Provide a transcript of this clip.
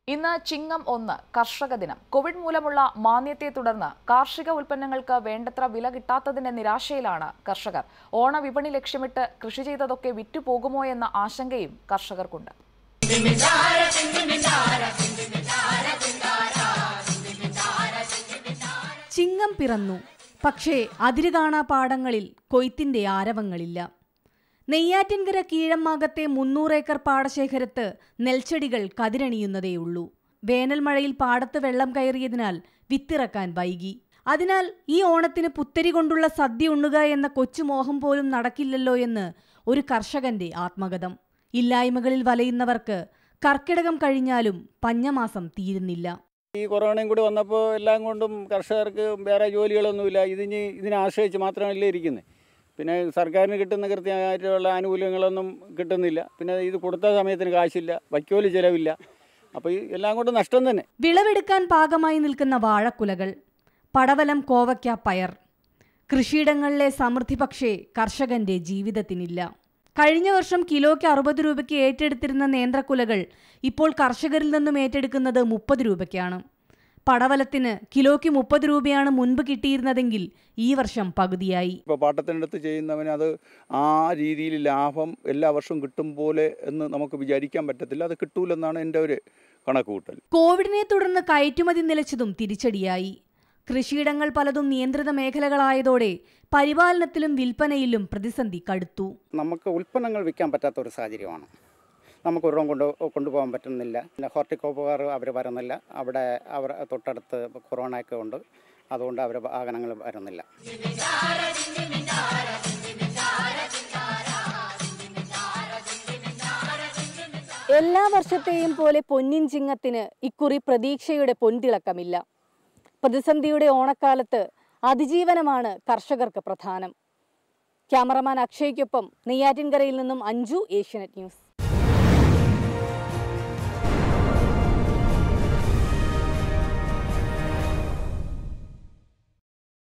ഇന്ന് ചിങ്ങം ഒന്ന് കർഷക ദിനം കോവിഡ് മൂലമുള്ള മാന്ദ്യത്തെ തുടർന്ന് കാർഷിക ഉൽപ്പന്നങ്ങൾക്ക് വേണ്ടത്ര വില കിട്ടാത്തതിന്റെ നിരാശയിലാണ് കർഷകർ ഓണവിപണി ലക്ഷ്യമിട്ട് കൃഷി ചെയ്തതൊക്കെ വിറ്റുപോകുമോ എന്ന ആശങ്കയും കർഷകർക്കുണ്ട് ചിങ്ങം പിറന്നു പക്ഷേ അതിരുകാണാ പാടങ്ങളിൽ കൊയ്ത്തിന്റെ ആരവങ്ങളില്ല നെയ്യാറ്റിൻകര കീഴമ്മാകത്തെ മുന്നൂറ് ഏക്കർ പാടശേഖരത്ത് നെൽച്ചെടികൾ കതിരണിയുന്നതേയുള്ളൂ വേനൽ മഴയിൽ പാടത്ത് വെള്ളം കയറിയതിനാൽ വിത്തിറക്കാൻ വൈകി അതിനാൽ ഈ ഓണത്തിന് പുത്തരി കൊണ്ടുള്ള സദ്യ ഉണ്ണുക എന്ന കൊച്ചുമോഹം പോലും നടക്കില്ലല്ലോ എന്ന് ഒരു കർഷകന്റെ ആത്മഗതം ഇല്ലായ്മകളിൽ വലയുന്നവർക്ക് കർക്കിടകം കഴിഞ്ഞാലും പഞ്ഞമാസം തീരുന്നില്ല ഈ കൊറോണയും കൂടി വന്നപ്പോൾ എല്ലാം കൊണ്ടും കർഷകർക്ക് വേറെ ജോലികളൊന്നുമില്ല ഇതിന് ഇതിനെ ആശ്രയിച്ച് മാത്രമല്ലേ ഇരിക്കുന്നത് പിന്നെ സർക്കാരിന് കിട്ടുന്ന കൃത്യമായിട്ടുള്ള ആനുകൂല്യങ്ങളൊന്നും കിട്ടുന്നില്ല പിന്നെ ഇത് കൊടുത്ത സമയത്തിന് കാശില്ല വൈക്കോല് ചിലവില്ല അപ്പോൾ ഈ എല്ലാം കൊണ്ടും നഷ്ടം തന്നെ വിളവെടുക്കാൻ പാകമായി നിൽക്കുന്ന വാഴക്കുലകൾ പടവലം കോവയ്ക്ക പയർ കൃഷിയിടങ്ങളിലെ സമൃദ്ധി പക്ഷേ കർഷകന്റെ ജീവിതത്തിനില്ല കഴിഞ്ഞ വർഷം കിലോയ്ക്ക് അറുപത് രൂപയ്ക്ക് ഏറ്റെടുത്തിരുന്ന നേന്ത്രക്കുലകൾ ഇപ്പോൾ കർഷകരിൽ നിന്നും ഏറ്റെടുക്കുന്നത് മുപ്പത് രൂപയ്ക്കാണ് പടവലത്തിന് കിലോയ്ക്ക് മുപ്പത് രൂപയാണ് മുൻപ് കിട്ടിയിരുന്നതെങ്കിൽ ഈ വർഷം പകുതിയായി ഇപ്പോൾ പാട്ടത്തിനടുത്ത് ചെയ്യുന്നവന് അത് ആ രീതിയിൽ ലാഭം എല്ലാ വർഷവും കിട്ടും പോലെ എന്ന് നമുക്ക് വിചാരിക്കാൻ പറ്റത്തില്ല അത് കിട്ടൂലെന്നാണ് എൻ്റെ ഒരു കണക്കുകൂട്ടൽ കോവിഡിനെ തുടർന്ന് കയറ്റുമതി നിലച്ചതും തിരിച്ചടിയായി കൃഷിയിടങ്ങൾ പലതും നിയന്ത്രിത മേഖലകളായതോടെ പരിപാലനത്തിലും വിൽപ്പനയിലും പ്രതിസന്ധി കടുത്തു നമുക്ക് ഉൽപ്പന്നങ്ങൾ വിൽക്കാൻ പറ്റാത്ത ഒരു സാഹചര്യമാണ് നമുക്ക് ഒരിടം കൊണ്ട് കൊണ്ടുപോകാൻ പറ്റുന്നില്ല പിന്നെ ഹോർട്ടിക്കോപ്പുകാർ അവർ വരുന്നില്ല അവിടെ അവർ തൊട്ടടുത്ത് കൊറോണ ഒക്കെ ഉണ്ട് അതുകൊണ്ട് അവർ വാഹനങ്ങൾ വരുന്നില്ല എല്ലാ വർഷത്തെയും പോലെ പൊന്നിൻ ചിങ്ങത്തിന് ഇക്കുറി പ്രതീക്ഷയുടെ പൊൻതിളക്കമില്ല പ്രതിസന്ധിയുടെ ഓണക്കാലത്ത് അതിജീവനമാണ് കർഷകർക്ക് പ്രധാനം ക്യാമറമാൻ അക്ഷയ്ക്കൊപ്പം നെയ്യാറ്റിൻകരയിൽ നിന്നും അഞ്ജു ഏഷ്യനെറ്റ് ന്യൂസ്